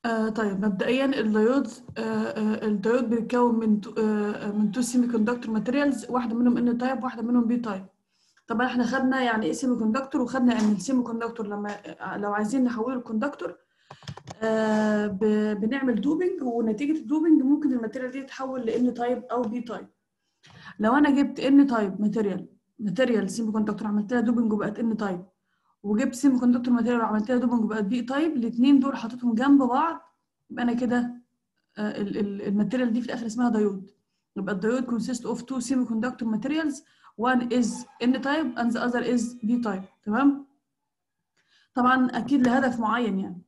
آه طيب مبدئيا الديود آه آه الديود بيتكون من تو- آه آه، من تو سيمي كوندكتور ماتيريالز واحده منهم ان تايب واحده منهم بي تايب طبعا احنا خدنا يعني ايه سيمي كوندكتور وخدنا ان السيمي كوندكتور لما آه، لو عايزين نحوله لكوندكتور آه ب- بنعمل دوبنج ونتيجه الدوبنج ممكن الماتيريال دي تتحول لان تايب او بي تايب لو انا جبت ان تايب ماتيريال ماتيريال سيمي كوندكتور عملت لها دوبنج وبقت ان تايب وجبت سيمي كوندكتور ماتيريال وعملت لها دوبنج وبقت بي تايب الاثنين دول حطيتهم جنب بعض يبقى انا كده آه، ال- ال- الماتيريال دي في الاخر اسمها دايود يبقى الدايود consist of two semiconductor materials one is n type and the other is p type تمام طبعا اكيد لهدف معين يعني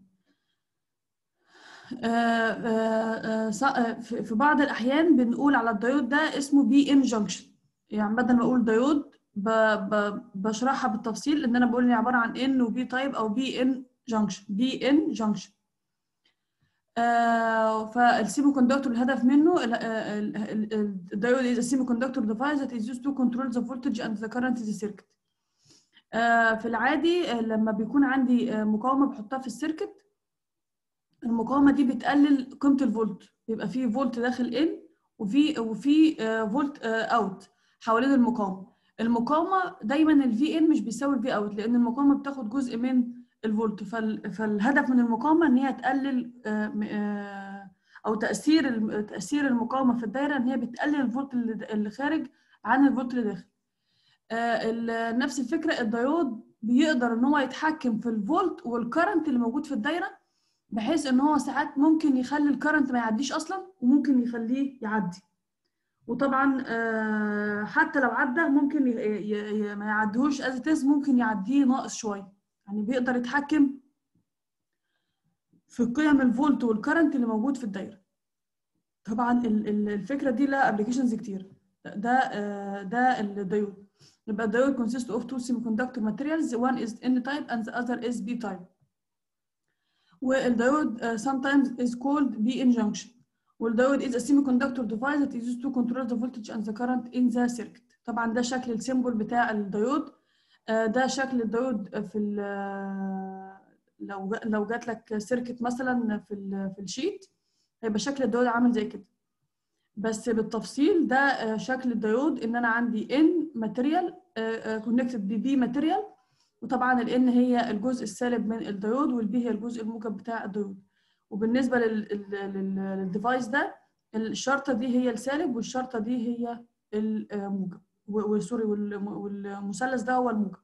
آه، آه، آه، ص- آه، في في بعض الاحيان بنقول على الدايود ده اسمه بي ان جنكشن يعني بدل ما اقول دايود ب- ب- بشرحها بالتفصيل ان انا بقول ان هي عباره عن ان وبي تايب او بي ان جنكشن بي ان جنكشن آه فالسيمي كوندكتور الهدف منه ال- آه، ال- ال- ال- الدايود is a semiconductor device that is used to control the voltage and the current in the circuit. آه في العادي آه، لما بيكون عندي آه، مقاومة بحطها في السيركت المقاومة دي بتقلل قيمة الفولت بيبقى فيه فولت داخل ان وفي وفي آه، فولت اوت حوالين المقاومة المقاومة دايما الفي ان مش بيساوي الفي اوت لأن المقاومة بتاخد جزء من الفولت فال- فالهدف من المقاومة إن هي تقلل آه، م- آه، أو تأثير الم- تأثير المقاومة في الدايرة إن هي بتقلل الفولت اللي د- اللي خارج عن الفولت اللي داخل آه، ال- نفس الفكرة الديود بيقدر إن هو يتحكم في الفولت والكرنت اللي موجود في الدايرة بحيث إن هو ساعات ممكن يخلي الكرنت ما يعديش أصلا وممكن يخليه يعدي وطبعا آه، حتى لو عدى ممكن ي- ي- ي- ما يعديهوش از تيز ممكن يعديه ناقص شويه يعني بيقدر يتحكم في قيم الفولت والكرنت اللي موجود في الدايره طبعا ال- ال- الفكره دي لها ابلكيشنز كتير ده آه، ده الديود يبقى الديود consists of two semiconductor materials one is n type and the other is p type والديود uh, sometimes is called p-in junction والديود is a semiconductor device that is used to control the voltage and the current in the circuit طبعا ده شكل السيمبل بتاع الديود آه، ده شكل الديود في ال لو جا- لو جات لك سيركت مثلا في ال في الشيت هيبقى شكل الديود عامل زي كده بس بالتفصيل ده آه، شكل الديود ان انا عندي ان ماتيريال كونكتد ببي ماتيريال وطبعا الان هي الجزء السالب من الديود والبي هي الجزء الموجب بتاع الديود وبالنسبه لل- لل- لل- للديفايس ده الشرطه دي هي السالب والشرطه دي هي الموجب و- وسوري والم- والمثلث ده هو الموجب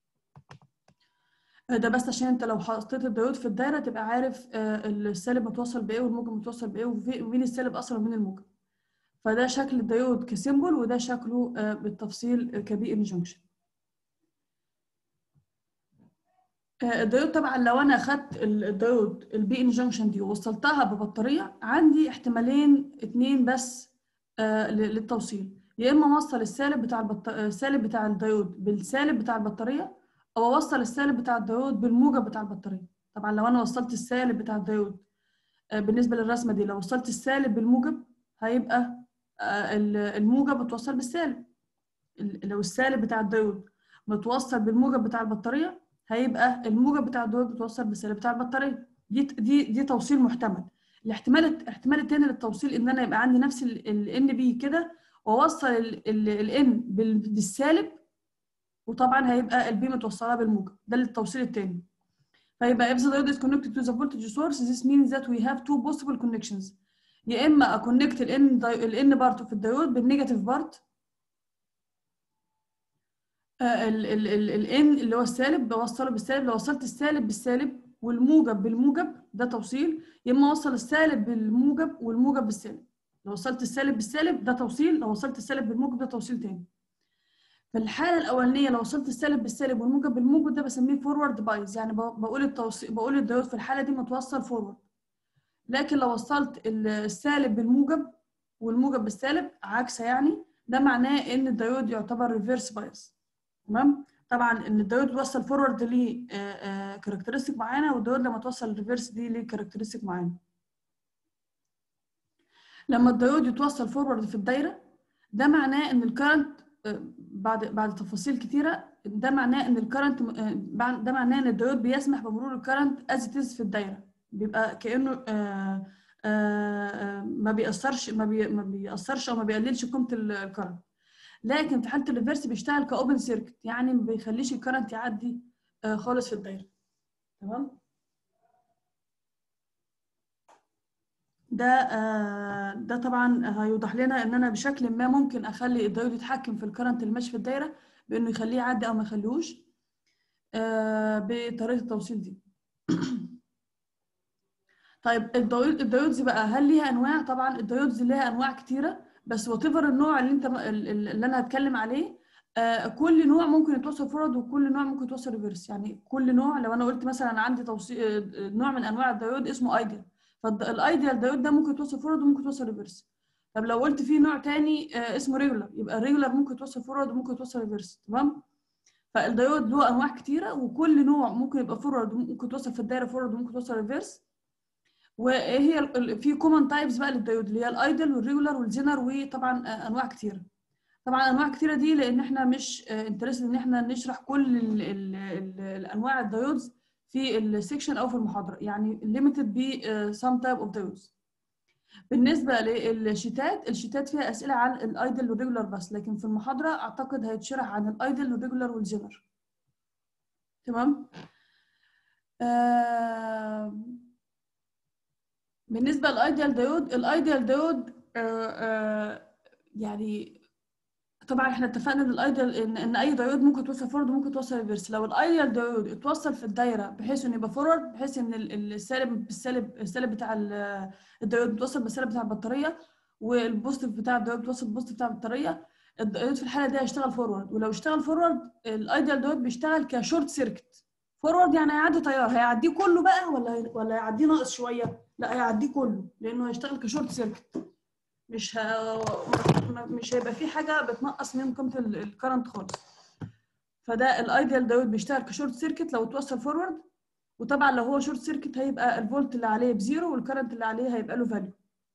ده بس عشان انت لو حطيت الديود في الدايره تبقى عارف آه، السالب متوصل بايه والموجب متوصل بايه وفي- ومين السالب اصلا ومين الموجب فده شكل الديود كسيمبل وده شكله آه، بالتفصيل كبي ان جنكشن الديود طبعا لو انا اخدت ال- الديود البي ان جنكشن دي ووصلتها ببطاريه عندي احتمالين اتنين بس آه، ل- للتوصيل يا اما اوصل السالب بتاع البط... السالب بتاع الديود بالسالب بتاع البطاريه او اوصل السالب بتاع الديود بالموجب بتاع البطاريه طبعا لو انا وصلت السالب بتاع الديود آه، بالنسبه للرسمه دي لو وصلت السالب بالموجب هيبقى آه، ال- الموجب متوصل بالسالب ال- لو السالب بتاع الديود متوصل بالموجب بتاع البطاريه هيبقى الموجب بتاع الديود متوصل بالسالب بتاع البطاريه دي دي دي توصيل محتمل الاحتمال الاحتمال التاني للتوصيل ان انا يبقى عندي نفس الان بي كده واوصل الان بالسالب وطبعا هيبقى البي متوصله بالموجب ده التوصيل التاني فيبقى if the diode is connected to the voltage source this means that we have two possible connections يا اما اكونكت الان الان بارت في الديود بالنيجاتيف بارت الان اللي هو السالب بوصله بالسالب لو وصلت السالب بالسالب والموجب بالموجب ده توصيل يا اما اوصل السالب بالموجب والموجب بالسالب لو وصلت السالب بالسالب ده توصيل لو وصلت السالب بالموجب ده توصيل تاني في الحاله الاولانيه لو وصلت السالب بالسالب والموجب بالموجب ده بسميه فورورد بايز يعني ب- بقول التوصيل بقول الديود في الحاله دي متوصل فورورد لكن لو وصلت السالب بالموجب والموجب بالسالب عكسه يعني ده معناه ان الديود يعتبر ريفيرس بايز تمام طبعا ان الديود يوصل فورورد ليه كاركترستيك معينه والديود لما توصل ريفيرس دي ليه كاركترستيك معينه لما الديود يتوصل فورورد في الدايره ده معناه ان الكرنت بعد بعد تفاصيل كتيره ده معناه ان الكرنت ده معناه ان الديود بيسمح بمرور الكرنت از ات في الدايره بيبقى كانه آه آه ما بيأثرش ما, بي ما بيأثرش او ما بيقللش قيمه الكرنت لكن في حاله الريفرس بيشتغل كاوبن سيركت يعني ما بيخليش الكرنت يعدي آه خالص في الدايره تمام ده آه ده طبعا هيوضح لنا ان انا بشكل ما ممكن اخلي الدايود يتحكم في الكرنت اللي ماشي في الدايره بانه يخليه يعدي او ما يخليهوش آه بطريقه التوصيل دي طيب الدايود الدايودز بقى هل ليها انواع طبعا الدايودز ليها انواع كتيره بس وات النوع اللي انت اللي انا هتكلم عليه آه كل نوع ممكن يتوصل فورورد وكل نوع ممكن يتوصل ريفرس يعني كل نوع لو انا قلت مثلا عندي توصيل نوع من انواع الدايود اسمه ايديال فالايديال دايود ده ممكن يتوصل فورورد وممكن يتوصل ريفرس طب لو قلت في نوع تاني آه اسمه ريجولار يبقى الريجولار ممكن يتوصل فورورد وممكن يتوصل ريفرس تمام فالدايود له انواع كتيره وكل نوع ممكن يبقى فورورد وممكن يتوصل في الدايره فورورد وممكن يتوصل ريفرس وايه هي في كومن تايبس بقى للدايود اللي هي الايدل والريجولار والزينر وطبعا انواع كتيره طبعا انواع كتيره دي لان احنا مش انترستد ان احنا نشرح كل ال ال ال الانواع الدايودز في السكشن او في المحاضره يعني ليميتد ب سام تايب اوف دايودز بالنسبه للشيتات الشيتات فيها اسئله عن الايدل والريجولار بس لكن في المحاضره اعتقد هيتشرح عن الايدل والريجولار والزينر تمام آه بالنسبه للايديال دايود الايديال دايود يعني طبعا احنا اتفقنا ان الايديال ان, إن اي دايود ممكن توصل فورورد وممكن توصل ريفرس لو الايديال دايود اتوصل في الدايره بحيث انه يبقى فورورد بحيث ان السالب بالسالب السالب بتاع الدايود بتوصل بالسالب بتاع البطاريه والبوزيتيف بتاع الدايود بتوصل بالبوزيتيف بتاع البطاريه الدايود في الحاله دي هيشتغل فورورد ولو اشتغل فورورد الايديال دايود بيشتغل كشورت سيركت فورورد يعني هيعدي تيار هيعديه كله بقى ولا هي... ولا هيعديه ناقص شويه لا هيعديه كله لانه هيشتغل كشورت سيركت مش ه... مش هيبقى في حاجه بتنقص من قيمه الكرنت خالص فده الايديال دايود بيشتغل كشورت سيركت لو اتوصل فورورد وطبعا لو هو شورت سيركت هيبقى الفولت اللي عليه بزيرو والكرنت اللي عليه هيبقى له فاليو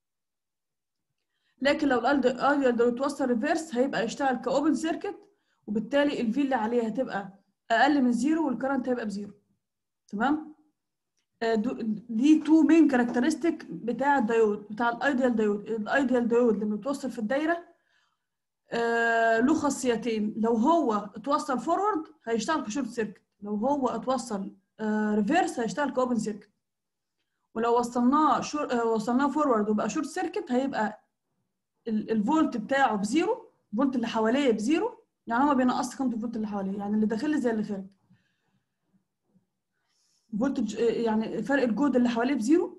لكن لو الايديال دايود اتوصل ريفرس هيبقى يشتغل كاوبن سيركت وبالتالي الفي اللي عليه هتبقى اقل من زيرو والكرنت هيبقى بزيرو تمام دي تو مين كاركترستيك بتاع الدايود بتاع الايديال دايود الايديال دايود لما بيتوصل في الدايره آه له خاصيتين لو هو اتوصل فورورد هيشتغل كشورت سيركت لو هو اتوصل آه ريفيرس هيشتغل كاوبن سيركت ولو وصلناه شور آه وصلناه فورورد وبقى شورت سيركت هيبقى الفولت بتاعه بزيرو الفولت اللي حواليه بزيرو يعني هو ما بينقصش قيمه الفولت اللي حواليه يعني اللي داخل لي زي اللي خارج فولتج يعني فرق الجهد اللي حواليه بزيرو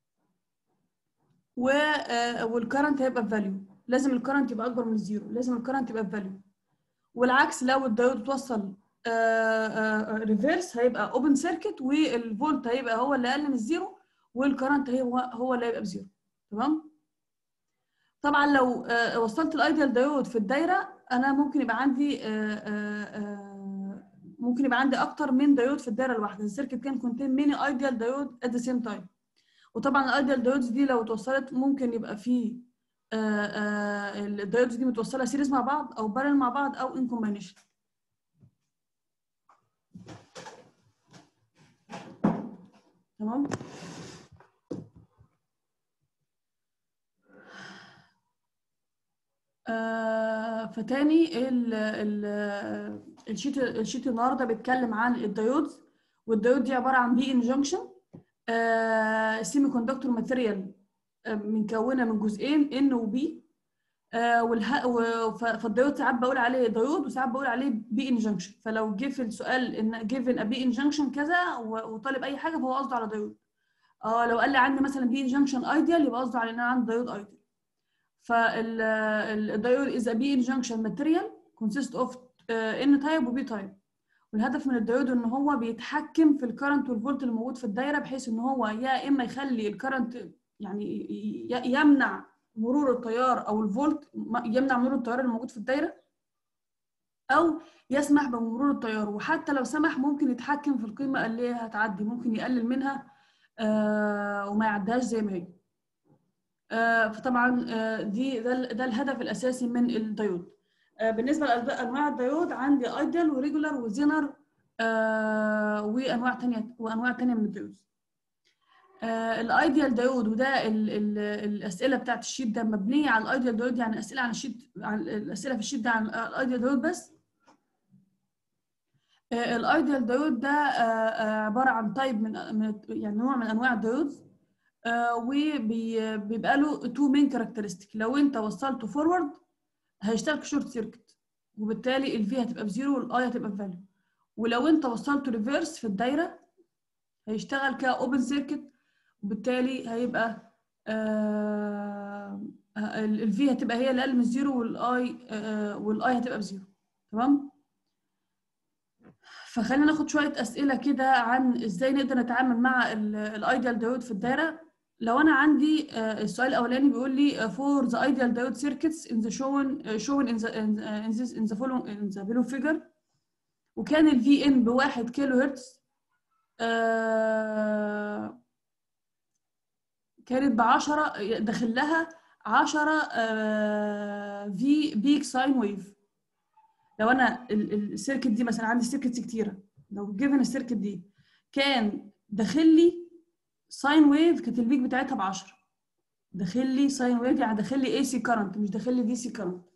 و والكرنت هيبقى بفاليو لازم الكرنت يبقى اكبر من الزيرو لازم الكرنت يبقى بفاليو والعكس لو الدايود اتوصل ريفيرس هيبقى اوبن سيركت والفولت هيبقى هو اللي اقل من الزيرو والكرنت هو هو اللي هيبقى بزيرو تمام طبعا لو وصلت الايديال دايود في الدايره انا ممكن يبقى عندي ممكن يبقى عندي اكتر من دايود في الدايره الواحده السيركت كان كونتين ميني ايديال دايود ات ذا سيم تايم وطبعا الايديال دايودز دي لو اتوصلت ممكن يبقى في الدايودز دي متوصله سيريز مع بعض او بارل مع بعض او ان كومبينيشن تمام آه فتاني ال ال الشيت الشيت النهارده بيتكلم عن الدايودز والدايود دي عباره عن بي ان جنكشن سيمي كوندكتور ماتيريال مكونه من جزئين ان وبي فالدايود ساعات بقول عليه دايود وساعات بقول عليه بي ان جنكشن فلو جه في السؤال ان جيفن بي ان جنكشن كذا وطالب اي حاجه فهو قصده على دايود اه لو قال لي عندي مثلا بي ان جنكشن ايديال يبقى قصده على ان انا عندي دايود ايديال فالدايود is a p junction material consist of uh, n type و p type والهدف من الدايود ان هو بيتحكم في الكرنت والفولت اللي موجود في الدايره بحيث ان هو يا اما يخلي الكرنت يعني يمنع مرور التيار او الفولت يمنع مرور التيار اللي موجود في الدايره او يسمح بمرور التيار وحتى لو سمح ممكن يتحكم في القيمه اللي هتعدي ممكن يقلل منها آه وما يعديهاش زي ما هي آه فطبعا آه دي ده, ده الهدف الاساسي من الدايود آه بالنسبه لانواع الدايود عندي ايدل وريجولار وزينر وانواع ثانيه وانواع ثانيه من الدايود الايديال دايود وده ال ال الاسئله بتاعت الشيت ده مبنيه على الايديال دايود يعني اسئله عن الشيت عن الاسئله في الشيت ده عن الايديال دايود بس الايديال دايود ده عباره عن تايب من من يعني نوع من انواع الدايودز وبيبقى له تو مين كاركترستيك لو انت وصلته فورورد هيشتغل كشورت سيركت وبالتالي الفي هتبقى بزيرو والاي هتبقى بفاليو ولو انت وصلته ريفيرس في الدايره هيشتغل كاوبن سيركت وبالتالي هيبقى الفي هتبقى هي الاقل من الزيرو والاي والاي هتبقى بزيرو تمام فخلينا ناخد شويه اسئله كده عن ازاي نقدر نتعامل مع الايديال دايود في الدايره لو انا عندي السؤال الاولاني بيقول لي for the ideal diode circuits in the shown shown in the in this in the following in the below figure وكان ال VN بواحد كيلو هرتز كانت ب 10 داخل لها 10 في بيك ساين ويف لو انا السيركت دي مثلا عندي سيركتس كتيره لو جيفن السيركت دي كان داخل لي ساين ويف كانت البيك بتاعتها ب 10 داخل لي ساين ويف يعني داخل لي اي سي كارنت مش داخل لي دي سي كارنت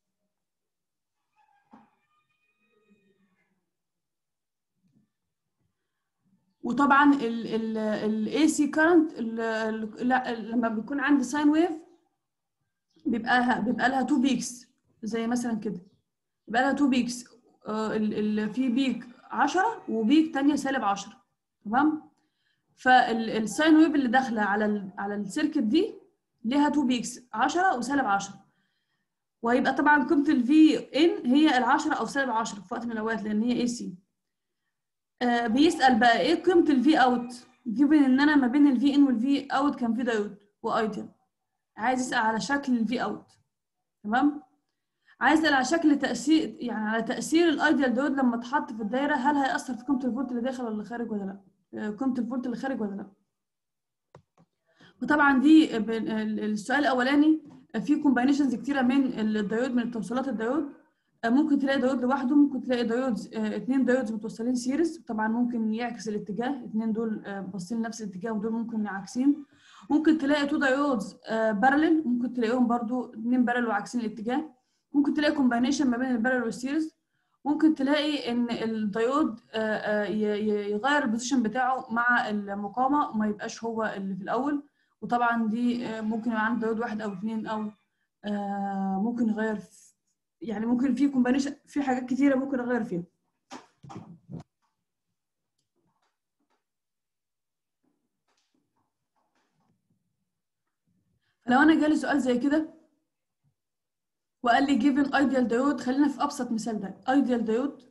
وطبعا الاي سي كارنت لما بيكون عندي ساين ويف بيبقى بيبقى لها تو بيكس زي مثلا كده يبقى لها تو بيكس في بيك 10 وبيك تانية سالب 10 تمام فالساين ويف اللي داخله على ال على السيركت دي ليها تو بيكس 10 وسالب 10 وهيبقى طبعا قيمه الفي ان هي ال 10 او سالب 10 في وقت من الاوقات لان هي اي سي آه بيسال بقى ايه قيمه الفي اوت جيفن ان انا ما بين الفي ان والفي اوت كان في دايود وايديال عايز يسال على شكل الفي اوت تمام عايز اسال على شكل تاثير يعني على تاثير الايديال دايود لما اتحط في الدايره هل هياثر في قيمه الفولت اللي داخل ولا خارج ولا لا قيمه الفولت اللي خارج ولا لا وطبعا دي السؤال الاولاني في كومباينيشنز كتيره من الدايود من توصيلات الدايود ممكن تلاقي دايود لوحده ممكن تلاقي دايود اثنين دايودز متوصلين سيريز طبعا ممكن يعكس الاتجاه اثنين دول باصين لنفس الاتجاه ودول ممكن عاكسين ممكن تلاقي تو دايودز بارلل ممكن تلاقيهم برضو اثنين بارلل وعاكسين الاتجاه ممكن تلاقي كومباينيشن ما بين البارلل والسيريز ممكن تلاقي ان الدايود يغير البوزيشن بتاعه مع المقاومه وما يبقاش هو اللي في الاول وطبعا دي ممكن يبقى عندي دايود واحد او اثنين او ممكن يغير يعني ممكن في كومباينيشن في حاجات كتيره ممكن اغير فيها لو انا جالي سؤال زي كده وقال لي given ideal diode خلينا في ابسط مثال ده ideal diode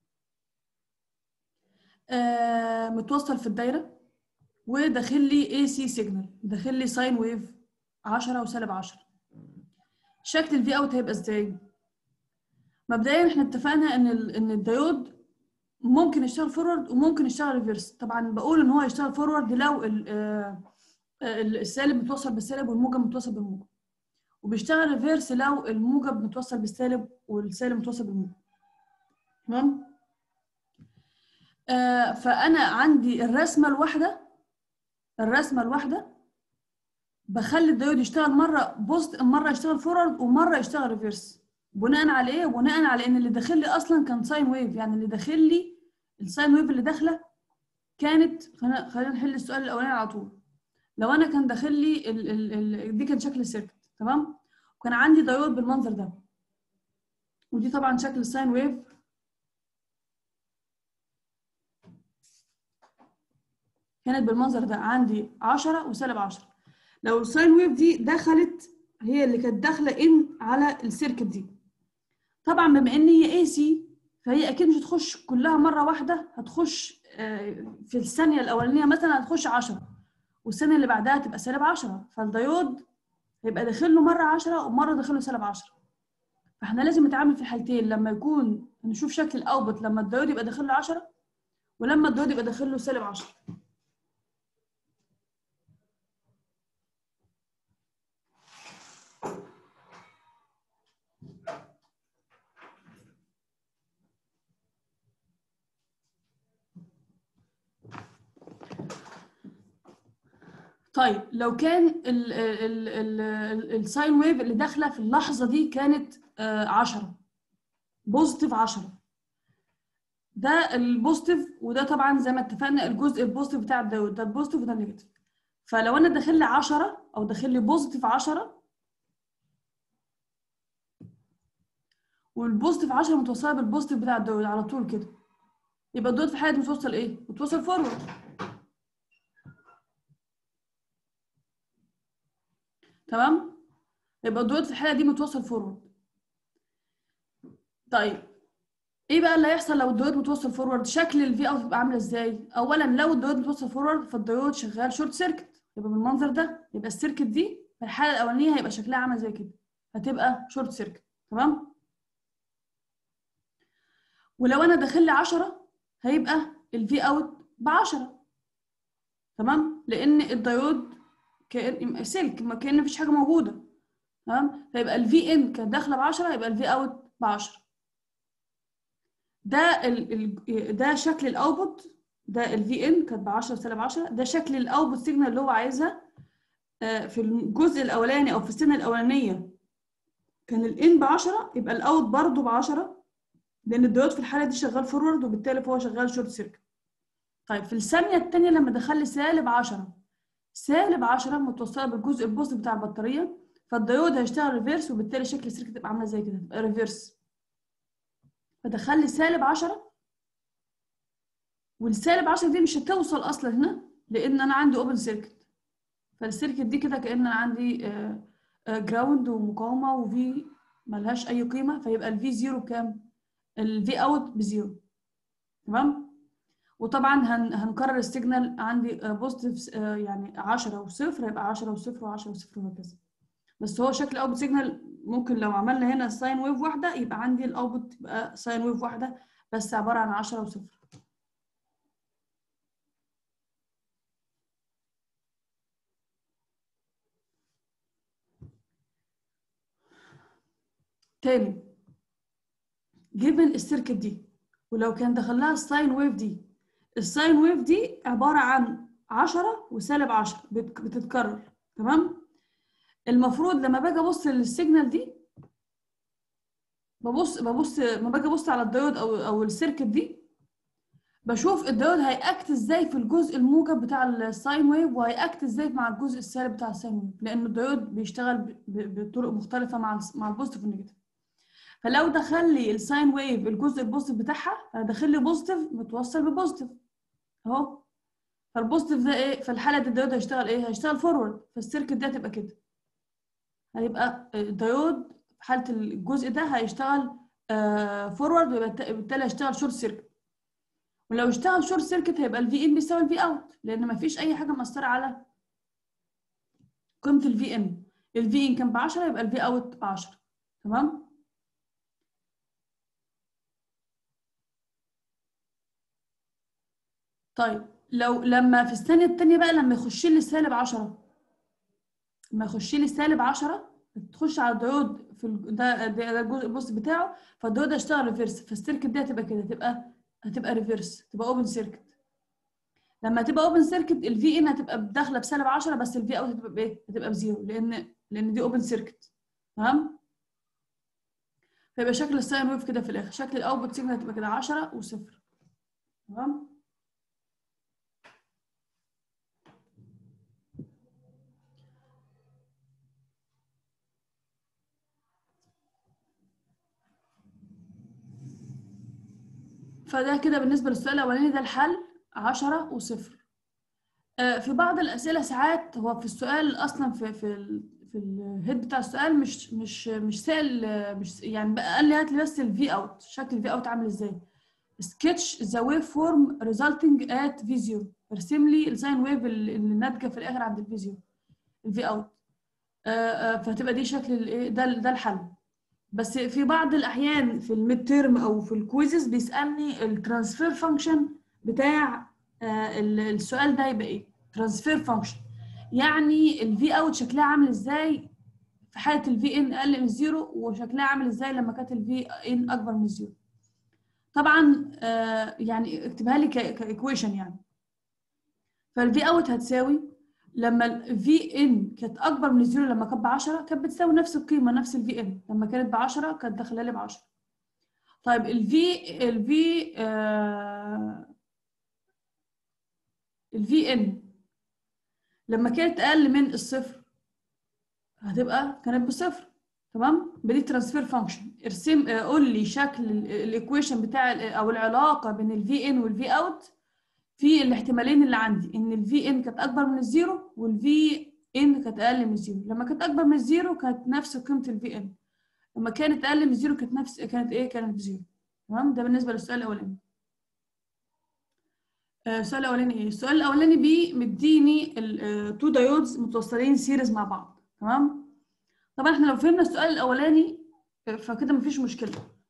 آه متوصل في الدايره وداخل لي AC سيجنال داخل لي ساين ويف 10 وسالب 10 شكل الفي اوت هيبقى ازاي مبدئيا احنا اتفقنا ان ان الدايود ممكن يشتغل فورورد وممكن يشتغل ريفرس طبعا بقول ان هو يشتغل فورورد لو السالب متوصل بالسالب والموجب متوصل بالموجب وبيشتغل ريفيرس لو الموجب متوصل بالسالب والسالب متوصل بالموجب تمام آه فانا عندي الرسمه الواحده الرسمه الواحده بخلي الدايود يشتغل مره بوست مره يشتغل فورورد ومره يشتغل ريفيرس بناء على ايه بناء على ان اللي داخل لي اصلا كان ساين ويف يعني اللي داخل لي الساين ويف اللي داخله كانت خلينا خلينا نحل السؤال الاولاني على طول لو انا كان داخل لي ال ال ال دي كان شكل السيركت تمام وكان عندي دايود بالمنظر ده ودي طبعا شكل الساين ويف كانت بالمنظر ده عندي 10 وسالب 10 لو الساين ويف دي دخلت هي اللي كانت داخله ان على السيركت دي طبعا بما ان هي اي سي فهي اكيد مش هتخش كلها مره واحده هتخش في الثانيه الاولانيه مثلا هتخش 10 والثانيه اللي بعدها تبقى سالب 10 فالدايود هيبقى داخل له مره 10 ومره داخل له سالب 10 فاحنا لازم نتعامل في الحالتين لما يكون نشوف شكل الاوتبوت لما الدايود يبقى داخل له 10 ولما الدايود يبقى داخل له سالب 10 طيب لو كان الساين ويف اللي داخله في اللحظه دي كانت 10 بوزيتيف 10 ده البوزيتيف وده طبعا زي ما اتفقنا الجزء البوزيتيف بتاع الدايود ده البوزيتيف وده النيجاتيف فلو انا داخل لي 10 او داخل لي بوزيتيف 10 والبوزيتيف 10 متوصله بالبوزيتيف بتاع الدايود على طول كده يبقى الدايود في الحاله دي متوصل ايه؟ متوصل فورورد تمام؟ يبقى الدايود في الحاله دي متوصل فورورد طيب ايه بقى اللي هيحصل لو الدايود متوصل فورورد شكل الفي اوت يبقى عامله ازاي اولا لو الدايود متوصل فورورد فالدايود شغال شورت سيركت يبقى بالمنظر ده يبقى السيركت دي في الحاله الاولانيه هيبقى شكلها عامل زي كده هتبقى شورت سيركت تمام ولو انا داخل لي 10 هيبقى الفي اوت ب 10 تمام لان الدايود كان سلك ما كان مفيش حاجه موجوده تمام فيبقى الفي ان كانت داخله ب 10 يبقى الفي اوت ب 10 ده ال ال ده شكل الاوتبوت ده الفي ان كانت ب 10 سالب 10 ده شكل الاوتبوت سيجنال اللي هو عايزها في الجزء الاولاني او في السنه الاولانيه كان الان ب 10 يبقى الاوت برضه ب 10 لان الديود في الحاله دي شغال فورورد وبالتالي فهو شغال شورت سيركت طيب في الثانيه الثانيه لما دخل لي سالب 10 سالب 10 متوصله بالجزء البوزيتيف بتاع البطاريه فالديود هيشتغل ريفيرس وبالتالي شكل السيركت تبقى عامله زي كده تبقى ريفيرس فدخل لي سالب 10 والسالب 10 دي مش هتوصل اصلا هنا لان انا عندي اوبن سيركت فالسيركت دي كده كان انا عندي جراوند ومقاومه وفي ملهاش اي قيمه فيبقى الفي زيرو بكام؟ الفي اوت بزيرو تمام؟ وطبعا هن هنكرر السيجنال عندي بوزيتيف يعني 10 وصفر يبقى 10 وصفر و10 وصفر وهكذا بس هو شكل الاوتبوت سيجنال ممكن لو عملنا هنا ساين ويف واحده يبقى عندي الاوتبوت تبقى ساين ويف واحده بس عباره عن 10 وصفر تاني جيفن السيركت دي ولو كان دخل لها الساين ويف دي الساين ويف دي عباره عن 10 وسالب 10 بتتكرر تمام المفروض لما باجي ابص للسيجنال دي ببص ببص لما باجي ابص على الديود او او السيركت دي بشوف الديود هيأكت ازاي في الجزء الموجب بتاع الساين ويف وهيأكت ازاي مع الجزء السالب بتاع الساين ويف لان الديود بيشتغل بطرق مختلفه مع مع البوزيتيف والنيجاتيف فلو دخل لي الساين ويف الجزء البوزيتيف بتاعها هدخل لي بوزيتيف متوصل ببوزيتيف اهو فالبوزيتيف ده ايه في الحاله دي الديود هيشتغل ايه هيشتغل فورورد فالسيركت ده هتبقى كده هيبقى الديود في حاله الجزء ده هيشتغل فورورد وبالتالي هيشتغل شورت سيركت ولو اشتغل شورت سيركت هيبقى الفي ان بيساوي الفي اوت لان مفيش اي حاجه مأثره على قيمه الفي ان الفي ان كان ب 10 يبقى الفي اوت ب 10 تمام طيب لو لما في الثانيه الثانيه بقى لما يخش لي سالب 10 لما يخش لي سالب 10 تخش على الديود في ال... ده ده الجزء البوست بتاعه فالديود هيشتغل ريفيرس فالسيركت دي هتبقى كده هتبقى هتبقى ريفيرس تبقى اوبن سيركت لما تبقى اوبن سيركت الفي ان هتبقى داخله بسالب 10 بس الفي اوت هتبقى بايه؟ هتبقى بزيرو لان لان دي اوبن سيركت تمام؟ فيبقى شكل الساين ويف كده في الاخر شكل الاوتبوت سيجنال هتبقى كده 10 وصفر تمام؟ فده كده بالنسبه للسؤال الاولاني ده الحل 10 وصفر في بعض الاسئله ساعات هو في السؤال اصلا في في ال في الهيد بتاع السؤال مش مش مش سائل مش يعني قال لي هات لي بس الفي اوت شكل الفي اوت عامل ازاي سكتش ذا ويف فورم ريزلتنج ات في زيرو ارسم لي الساين ويف اللي ناتجه في الاخر عند الفي زيرو الفي اوت فهتبقى دي شكل الايه ده ده الحل بس في بعض الاحيان في الميد تيرم او في الكويزز بيسالني الترانسفير فانكشن بتاع السؤال ده يبقى ايه ترانسفير فانكشن يعني الفي اوت شكلها عامل ازاي في حاله الفي ان اقل من الزيرو وشكلها عامل ازاي لما كانت الفي ان اكبر من الزيرو طبعا يعني اكتبها لي كايكويشن يعني فالفي اوت هتساوي لما الفي ان كانت اكبر من الزيرو لما كانت ب 10 كانت بتساوي نفس القيمه نفس الفي ان لما كانت ب 10 كانت داخله لي ب 10 طيب الفي الفي الفي ان لما كانت اقل من الصفر هتبقى كانت بصفر تمام بدي ترانسفير فانكشن ارسم آه، قول لي شكل الايكويشن بتاع ال- او العلاقه بين الفي ان والفي اوت في الاحتمالين اللي عندي ان الفي ان كانت اكبر من الزيرو والفي ان كانت اقل من الزيرو لما كانت اكبر من الزيرو كانت نفس قيمه الفي ان لما كانت اقل من الزيرو كانت نفس كانت ايه كانت بزيرو تمام ده بالنسبه للسؤال الاولاني آه، السؤال الاولاني ايه السؤال الاولاني بي مديني التو دايودز متوصلين سيريز مع بعض تمام طبعا احنا لو فهمنا السؤال الاولاني آه، فكده مفيش مشكله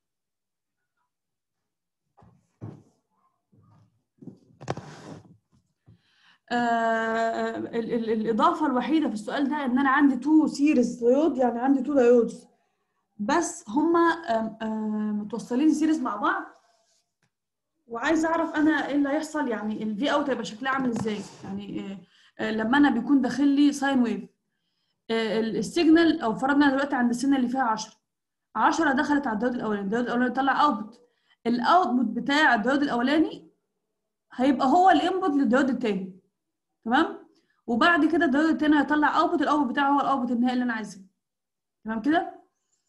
آه، ال- ال- الاضافه الوحيده في السؤال ده ان انا عندي تو سيريز دايود يعني عندي تو دايودز بس هما آم، آم، متوصلين سيريز مع بعض وعايزه اعرف انا ايه اللي هيحصل يعني الفي اوت هيبقى شكلها عامل ازاي يعني آه، آه، لما انا بيكون داخل لي ساين ويف السيجنال او فرضنا دلوقتي عند السنه اللي فيها 10 10 دخلت على الديود الاولاني الديود الاولاني طلع اوتبوت الاوتبوت بتاع الديود الاولاني هيبقى هو الانبوت للديود التاني تمام وبعد كده الديود التاني هيطلع اوتبوت الاوتبوت بتاعه هو الاوتبوت النهائي اللي انا عايزاه تمام كده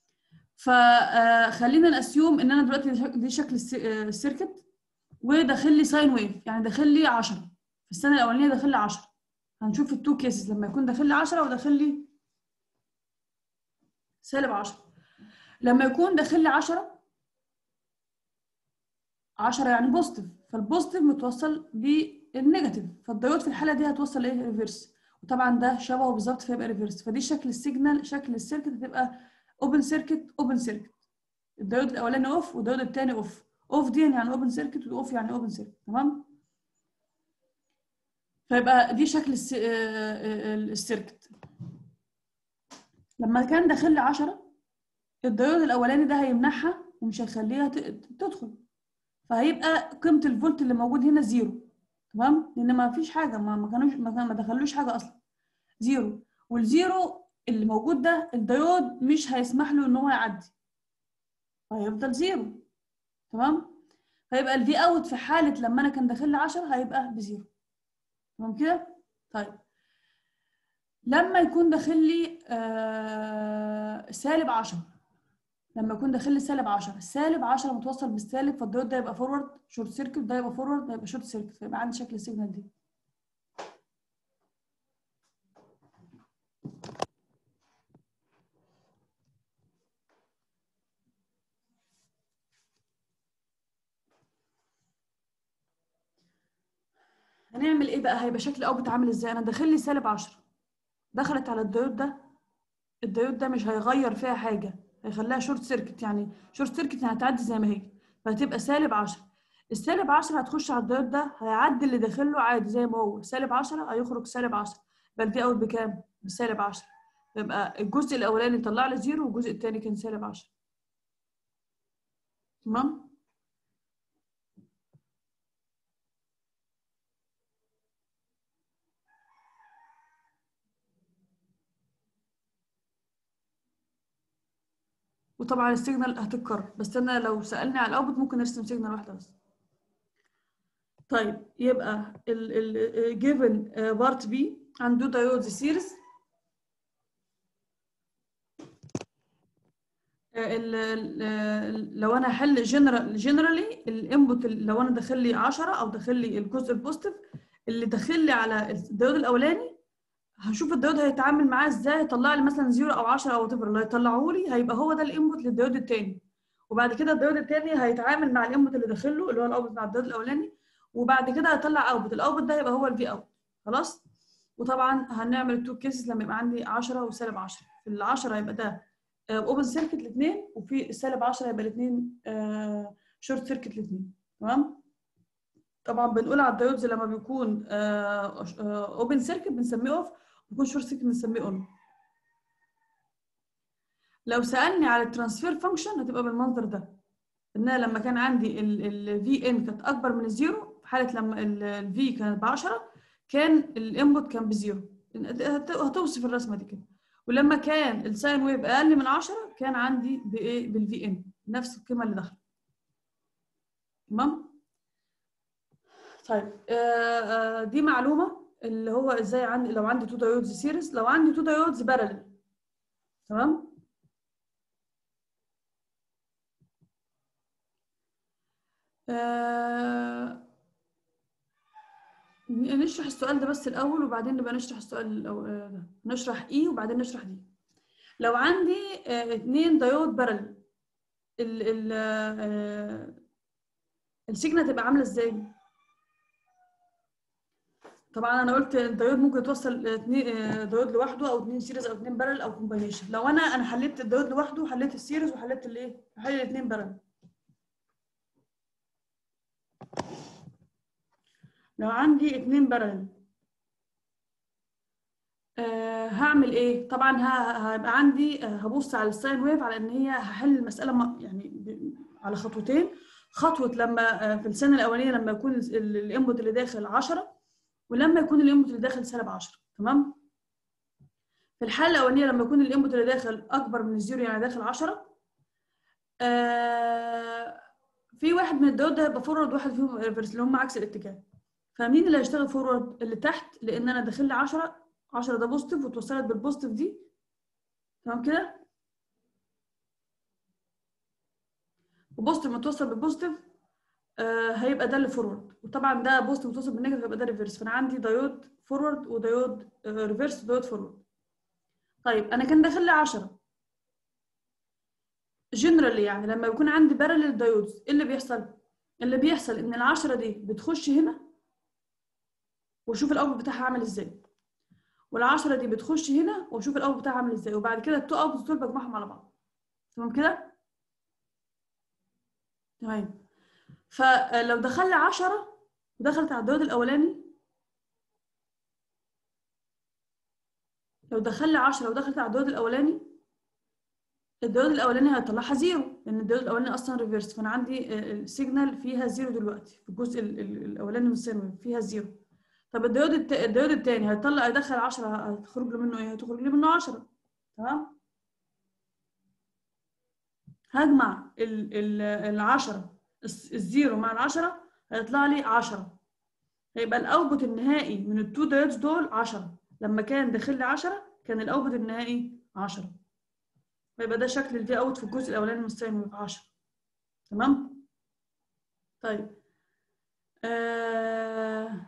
فخلينا ناسيوم ان انا دلوقتي دي شك- دي شكل الس- آه، السيركت وداخل لي ساين ويف يعني داخل لي 10 في السنه الاولانيه داخل لي 10 هنشوف التو كيسز لما يكون داخل لي 10 وداخل لي سالب 10 لما يكون داخل لي 10 10 يعني بوزيتيف فالبوزيتيف متوصل بالنيجاتيف فالديود في الحاله دي هتوصل ايه ريفرس وطبعا ده شبهه بالظبط فيبقى ريفرس فدي شكل السيجنال شكل السيركت هتبقى اوبن سيركت اوبن سيركت الديود الاولاني اوف والديود الثاني اوف اوف دي يعني اوبن سيركت واوف يعني اوبن سيركت تمام فيبقى دي شكل الس- آه، آه، السيركت لما كان داخل لي 10 الديود الاولاني ده هيمنعها ومش هيخليها ت- تدخل فهيبقى قيمه الفولت اللي موجود هنا زيرو تمام لان ما فيش حاجه ما ما كانوش ما كان- ما دخلوش حاجه اصلا زيرو والزيرو اللي موجود ده الديود مش هيسمح له ان هو يعدي فهيفضل زيرو تمام فيبقى الفي اوت في حاله لما انا كان داخل لي 10 هيبقى بزيرو تمام كده طيب لما يكون داخل لي آه سالب 10 لما يكون داخل لي سالب 10 السالب 10 متوصل بالسالب فالديود ده يبقى فورورد شورت سيركت ده يبقى فورورد ده يبقى شورت سيركت فيبقى عندي شكل السيجنال دي هنعمل ايه بقى هيبقى شكل اوتبوت عامل ازاي انا داخل لي سالب 10 دخلت على الديود ده الديود ده مش هيغير فيها حاجه هيخليها شورت سيركت يعني شورت سيركت يعني هتعدي زي ما هي فهتبقى سالب 10 السالب 10 هتخش على الديود ده هيعدي اللي داخله عادي زي ما هو سالب 10 هيخرج سالب 10 يبقى الفي اوت بكام؟ بسالب 10 يبقى الجزء الاولاني طلع لي زيرو والجزء الثاني كان سالب 10 تمام؟ وطبعا السيجنال هتتكرر بس انا لو سالني على الاوتبوت ممكن ارسم سيجنال واحده بس طيب يبقى ال ال given بارت بي عنده دايودز سيريز لو انا هحل جنرال جنرالي الانبوت لو انا داخل لي 10 او داخل لي الجزء البوزيتيف اللي داخل لي على الديود الاولاني هشوف الديود هيتعامل معاه ازاي هيطلع لي مثلا 0 او 10 او whatever اللي هيطلعه لي هيبقى هو ده الانبوت للديود الثاني وبعد كده الديود الثاني هيتعامل مع الانبوت اللي داخل له اللي هو الاوتبوت مع الديود الاولاني وبعد كده هيطلع اوتبوت الاوتبوت ده يبقى هو الفي اوت خلاص وطبعا هنعمل التو كيسز لما يبقى عندي 10 وسالب 10 في ال 10 هيبقى ده اوبن سيركت الاثنين وفي السالب 10 هيبقى الاثنين شورت سيركت الاثنين تمام طبعا بنقول على الدايودز لما بيكون اوبن سيركت بنسميه اوف بيكون شورت سيركت بنسميه اون لو سالني على الترانسفير فانكشن هتبقى بالمنظر ده ان انا لما كان عندي الفي ان كانت اكبر من الزيرو في حاله لما الفي كانت ب 10 كان الانبوت كان بزيرو هت- هتوصف الرسمه دي كده ولما كان الساين ويف اقل من 10 كان عندي بايه بالفي ان نفس القيمه اللي داخله تمام طيب آه آه دي معلومه اللي هو ازاي عندي لو عندي تو دايودز سيريز لو عندي تو دايودز بارلل تمام آه نشرح السؤال ده بس الأول وبعدين نبقى نشرح السؤال الأو- آه، ده نشرح إي وبعدين نشرح دي لو عندي آه، اتنين دايود بارل ال ال آه، السيجنال تبقى عاملة إزاي؟ طبعا أنا قلت الدايود ممكن يتوصل اتنين آه، دايود لوحده أو اتنين سيريز أو اتنين بارل أو كومباينيشن لو أنا أنا حليت الدايود لوحده وحليت السيريز وحليت الإيه؟ هحل الاتنين بارل لو عندي اتنين بارل آه هعمل ايه طبعا ه- هيبقى عندي آه، هبص على الساين ويف على ان هي هحل المساله م- يعني ب- على خطوتين خطوه لما آه، في السنه الاولانيه لما يكون الانبوت اللي داخل 10 ولما يكون الانبوت اللي داخل سالب 10 تمام في الحاله الاولانيه لما يكون الانبوت اللي داخل اكبر من الزيرو يعني داخل 10 آه في واحد من الدول ده هيبقى فورورد واحد فيهم ريفرس اللي هم عكس الاتجاه فمين اللي هيشتغل فورورد اللي تحت لان انا داخل لي 10 10 ده بوزيتيف واتوصلت بالبوزيتيف دي تمام كده وبوزيتيف متوصل بالبوزيتيف آه هيبقى ده اللي فورورد وطبعا ده بوزيتيف متوصل بالنيجاتيف هيبقى ده ريفرس فانا عندي دايود فورورد ودايود آه ريفرس ودايود فورورد طيب انا كان داخل لي 10 جنرالي يعني لما يكون عندي بارلل دايودز ايه اللي بيحصل اللي بيحصل ان العشرة دي بتخش هنا واشوف الاوتبوت بتاعها عامل ازاي والعشرة دي بتخش هنا واشوف الاوتبوت بتاعها عامل ازاي وبعد كده التو اوتبوتس دول بجمعهم على بعض تمام كده تمام فلو دخل لي 10 ودخلت على الدايود الاولاني لو دخل لي 10 ودخلت على الدايود الاولاني الدايود الاولاني هيطلعها زيرو لان الدايود الاولاني اصلا ريفرس فانا عندي السيجنال فيها زيرو دلوقتي في الجزء ال- ال- الاولاني من السين فيها زيرو طب الدايود الت... الدايود الثاني هيطلع هيدخل 10 هتخرج له منه ايه هتخرج لي منه 10 تمام هجمع ال ال العشرة الس- الزيرو مع العشرة هيطلع لي 10 هيبقى الاوتبوت النهائي من التو دايودز دول 10 لما كان داخل لي 10 كان الاوتبوت النهائي 10 فيبقى ده شكل الفي اوت في الجزء الاولاني من الساين ويف 10 تمام طيب آه...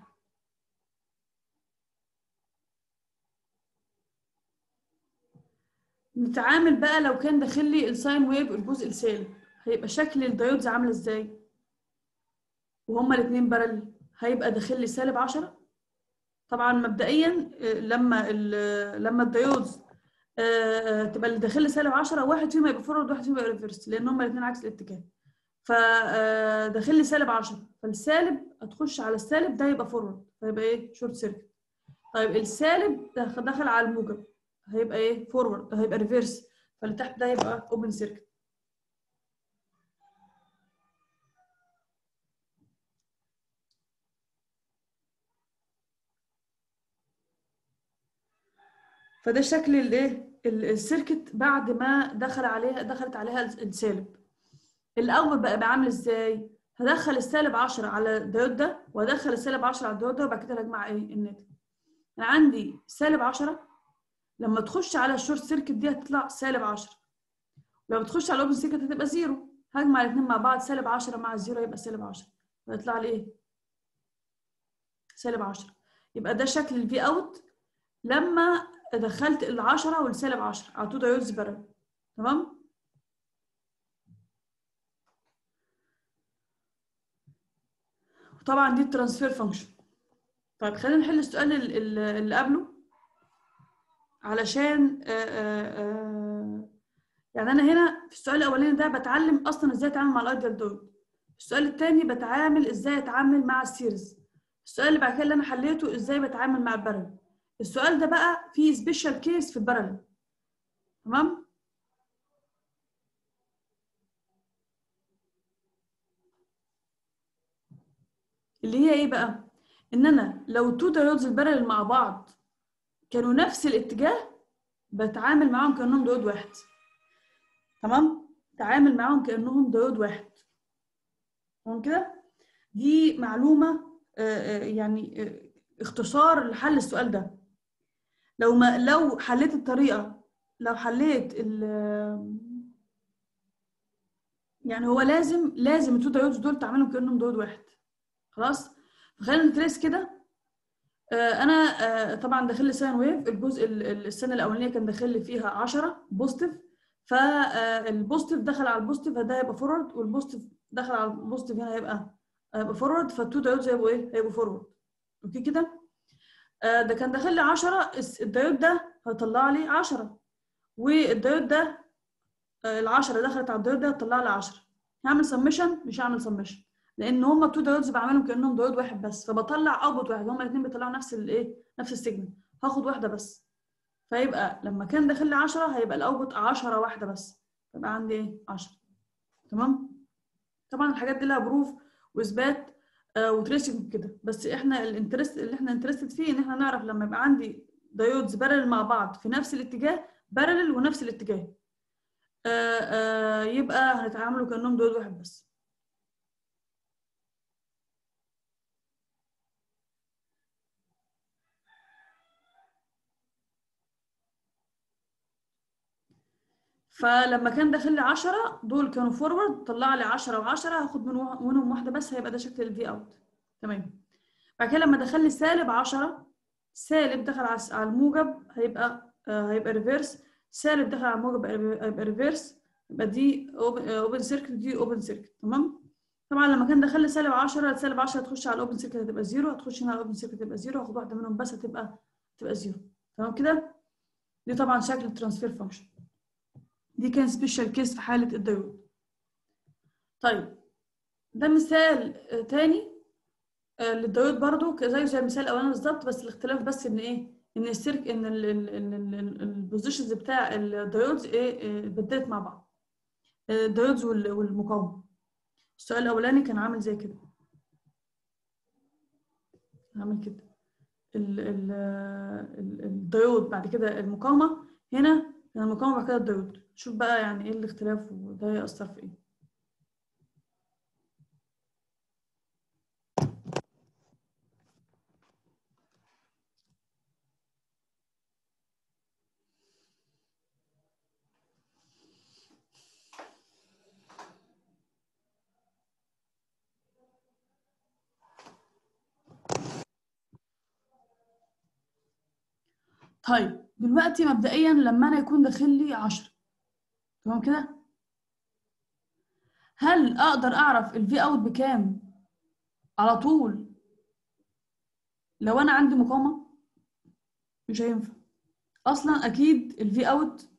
نتعامل بقى لو كان داخل لي الساين ويف الجزء السالب هيبقى شكل الدايودز عامله ازاي وهما الاثنين بارل هيبقى داخل لي سالب 10 طبعا مبدئيا آه، لما ال- لما الدايودز آه، آه، تبقى اللي داخل لي سالب 10 واحد فيهم هيبقى فورورد وواحد فيهم هيبقى ريفرس لان هما الاثنين عكس الاتجاه فداخل لي سالب 10 فالسالب هتخش على السالب ده يبقى فورورد فيبقى ايه شورت سيركت طيب السالب دخل دخل على الموجب هيبقى ايه فورورد هيبقى ريفرس فاللي تحت ده يبقى اوبن سيركت فده شكل الايه ال- السيركت بعد ما دخل عليها دخلت عليها السالب الاول بقى بقى عامل ازاي هدخل السالب 10 على الديود ده وادخل السالب 10 على الديود ده وبعد كده هجمع ايه الناتج انا عندي سالب 10 لما تخش على الشورت سيركت دي هتطلع سالب 10 لو بتخش على الاوبن سيركت هتبقى زيرو هجمع الاثنين مع بعض سالب 10 مع الزيرو يبقى سالب 10 فيطلع لي ايه سالب 10 يبقى ده شكل الفي اوت لما دخلت ال10 والسالب 10 على تو دايودز بارل تمام وطبعا دي الترانسفير فانكشن طيب خلينا نحل السؤال ال- ال- اللي قبله علشان آه، آه، آه، يعني انا هنا في السؤال الاولاني ده بتعلم اصلا ازاي اتعامل مع الايديال دول السؤال الثاني بتعامل ازاي اتعامل مع السيريز السؤال اللي بعد كده اللي انا حليته ازاي بتعامل مع البارل السؤال ده بقى فيه سبيشال كيس في البارل تمام اللي هي ايه بقى ان انا لو تو دايودز البارل مع بعض كانوا نفس الاتجاه بتعامل معاهم كانهم ديود واحد تمام تعامل معاهم كانهم ديود واحد تمام كده دي معلومه يعني اختصار لحل السؤال ده لو ما لو حليت الطريقه لو حليت ال يعني هو لازم لازم التو دايودز دول تعملهم كانهم دايود واحد خلاص فخلينا نتريس كده انا طبعا داخل لي ساين ويف الجزء السنه الاولانيه كان داخل لي فيها 10 بوزيتيف فالبوزيتيف دخل على البوزيتيف فده هيبقى فورورد والبوزيتيف دخل على البوزيتيف هنا هيبقى هيبقى فورورد فالتو دايودز هيبقوا ايه؟ هيبقوا فورورد اوكي كده؟ ده كان داخل لي 10 الدايود ده هيطلع لي 10 والدايود ده ال 10 دخلت على الدايود ده هتطلع لي 10 هعمل سمشن مش هعمل سمشن لان هما التو دايودز بعملهم كانهم دايود واحد بس فبطلع اوتبوت واحد هما الاثنين بيطلعوا نفس الايه نفس السيجنال هاخد واحده بس فيبقى لما كان داخل لي 10 هيبقى الاوتبوت 10 واحده بس يبقى عندي ايه 10 تمام طبعا الحاجات دي لها بروف واثبات آه وتريسنج كده بس احنا الانترست اللي احنا انترستد فيه ان احنا نعرف لما يبقى عندي دايودز بارل مع بعض في نفس الاتجاه بارل ونفس الاتجاه آه آه يبقى هنتعاملوا كانهم دايود واحد بس فلما كان داخل لي 10 دول كانوا فورورد طلع لي 10 و10 هاخد منهم واحده بس هيبقى ده شكل الفي اوت تمام بعد كده لما دخل لي سالب 10 سالب دخل على الموجب هيبقى آه هيبقى ريفيرس سالب دخل على الموجب هيبقى ريفيرس يبقى دي اوبن سيركت دي اوبن سيركت تمام طبعا لما كان دخل لي سالب 10 سالب 10 هتخش على الاوبن سيركت هتبقى زيرو هتخش هنا على الاوبن سيركت هتبقى زيرو هاخد واحده منهم بس هتبقى تبقى زيرو تمام كده دي طبعا شكل الترانسفير فانكشن دي كان سبيشال كيس في حالة الديود طيب ده مثال تاني للديود برضو زيه زي المثال الاولاني بالظبط بس الاختلاف بس ان ايه ان السيرك ان البوزيشنز بتاع الديودز ايه اتبدلت مع بعض الديودز والمقاومه السؤال الاولاني كان عامل زي كده عامل كده الديود بعد كده المقاومه هنا كان المقاومه بعد كده الديود شوف بقى يعني ايه الاختلاف وده هيأثر في ايه طيب دلوقتي مبدئيا لما انا يكون داخل لي 10 تمام كده هل اقدر اعرف الفي اوت بكام على طول لو انا عندي مقاومه مش هينفع اصلا اكيد الفي اوت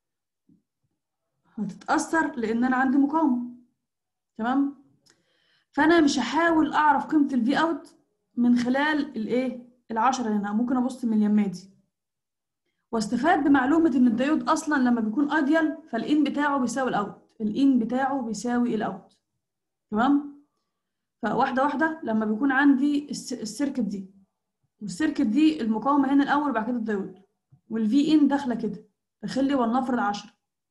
هتتاثر لان انا عندي مقاومه تمام فانا مش هحاول اعرف قيمه الفي اوت من خلال الايه العشرة هنا ممكن ابص من اليمات دي واستفاد بمعلومه ان الديود اصلا لما بيكون ايديال فالان بتاعه بيساوي الاوت الان بتاعه بيساوي الاوت تمام فواحده واحده لما بيكون عندي السيركت دي والسيركت دي المقاومه هنا الاول وبعد كده الديود والفي ان داخله كده داخل لي ولنفرض 10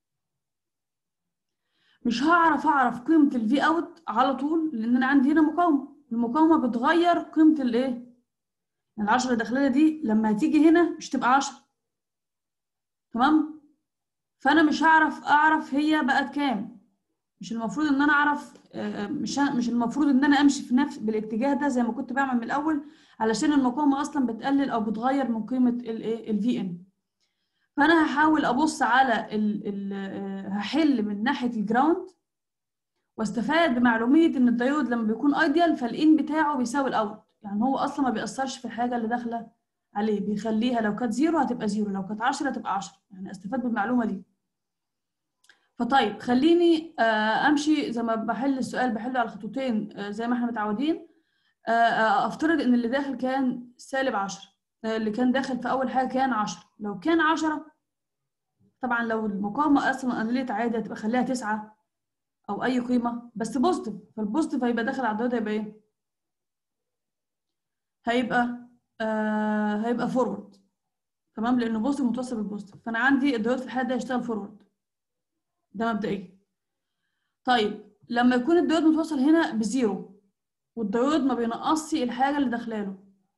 مش هعرف اعرف قيمه الفي اوت على طول لان انا عندي هنا مقاومه المقاومه بتغير قيمه الايه يعني ال10 اللي داخله دي لما هتيجي هنا مش تبقى 10 تمام فانا مش هعرف اعرف هي بقت كام مش المفروض ان انا اعرف مش مش المفروض ان انا امشي في نفس بالاتجاه ده زي ما كنت بعمل من الاول علشان المقاومه اصلا بتقلل او بتغير من قيمه الايه الفي ان فانا هحاول ابص على ال ال هحل من ناحيه الجراوند واستفاد بمعلوميه ان الديود لما بيكون ايديال فالان بتاعه بيساوي الاوت يعني هو اصلا ما بيأثرش في الحاجه اللي داخله عليه بيخليها لو كانت زيرو هتبقى زيرو لو كانت 10 هتبقى 10 يعني استفاد بالمعلومه دي فطيب خليني امشي زي ما بحل السؤال بحله على خطوتين زي ما احنا متعودين افترض ان اللي داخل كان سالب 10 اللي كان داخل في اول حاجه كان 10 لو كان 10 طبعا لو المقاومه اصلا قللت عادي هتبقى خليها 9 او اي قيمه بس بوزيتيف فالبوزيتيف هيبقى داخل على الدايود هيبقى ايه هيبقى آه هيبقى فورورد تمام لانه بوزيتيف متوصل بالبوزيتيف فانا عندي الديود في الحاله دي هيشتغل فورورد ده مبدئيا طيب لما يكون الديود متوصل هنا بزيرو والديود ما بينقصش الحاجه اللي داخلاله